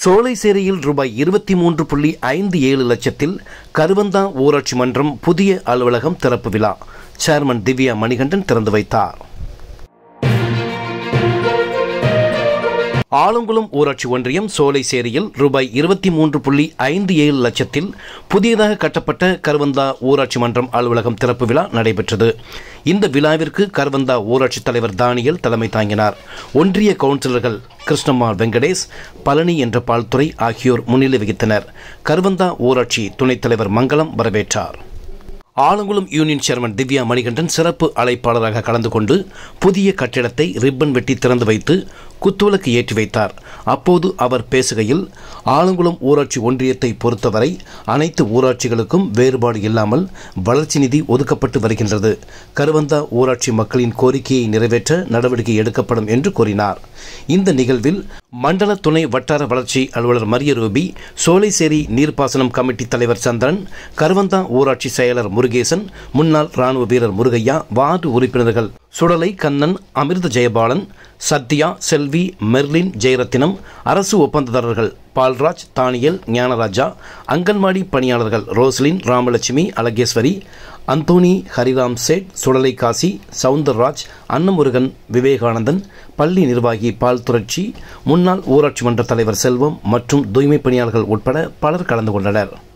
சோலைசேரியில் ரூபாய் இருபத்தி மூன்று புள்ளி ஐந்து ஏழு லட்சத்தில் கருவந்தா ஊராட்சி மன்றம் புதிய அலுவலகம் திறப்பு விழா சேர்மன் திவ்யா மணிகண்டன் திறந்து வைத்தார் ஆலங்குளம் ஊராட்சி ஒன்றியம் சோலைசேரியில் ரூபாய் இருபத்தி மூன்று புள்ளி ஐந்து ஏழு லட்சத்தில் புதியதாக கட்டப்பட்ட கருவந்தா ஊராட்சி மன்றம் அலுவலகம் திறப்பு விழா நடைபெற்றது இந்த விழாவிற்கு கருவந்தா ஊராட்சி தலைவர் தானியல் தலைமை தாங்கினார் ஒன்றிய கவுன்சிலர்கள் கிருஷ்ணம்மாள் வெங்கடேஷ் பழனி என்ற பால்துறை ஆகியோர் முன்னிலை வகித்தனர் கருவந்தா ஊராட்சி துணைத் தலைவர் மங்களம் வரவேற்றார் ஆலங்குளம் யூனியன் சேர்மன் திவ்யா மணிகண்டன் சிறப்பு அழைப்பாளராக கலந்து கொண்டு புதிய கட்டிடத்தை ரிப்பன் வெட்டி திறந்து வைத்து குத்துவிளக்கு ஏற்றி வைத்தார் அப்போது அவர் பேசுகையில் ஆலங்குளம் ஊராட்சி ஒன்றியத்தை பொறுத்தவரை அனைத்து ஊராட்சிகளுக்கும் வேறுபாடு இல்லாமல் வளர்ச்சி நிதி ஒதுக்கப்பட்டு வருகின்றது கருவந்தா ஊராட்சி மக்களின் கோரிக்கையை நிறைவேற்ற நடவடிக்கை எடுக்கப்படும் என்று கூறினார் இந்த நிகழ்வில் மண்டல துணை வட்டார வளர்ச்சி அலுவலர் மரிய ரூபி சோலைசேரி நீர்ப்பாசனம் கமிட்டி தலைவர் சந்திரன் கருவந்தா ஊராட்சி செயலர் முருகேசன் முன்னாள் ராணுவ வீரர் முருகையா வார்டு உறுப்பினர்கள் சுடலை கண்ணன் அமிர்த ஜெயபாலன் சத்யா செல்வி மெர்லின் ஜெயரத்தினம் அரசு ஒப்பந்ததாரர்கள் பால்ராஜ் தானியல் ஞானராஜா அங்கன்வாடி பணியாளர்கள் ரோஸ்லின் ராமலட்சுமி அழகேஸ்வரி அந்தோனி ஹரிராம் சேட் சுடலை காசி சவுந்தரராஜ் அன்னமுருகன் விவேகானந்தன் பள்ளி நிர்வாகி பால் துரட்சி முன்னாள் ஊராட்சி மன்ற தலைவர் செல்வம் மற்றும் தூய்மை பணியாளர்கள் உட்பட பலர் கலந்து கொண்டனர்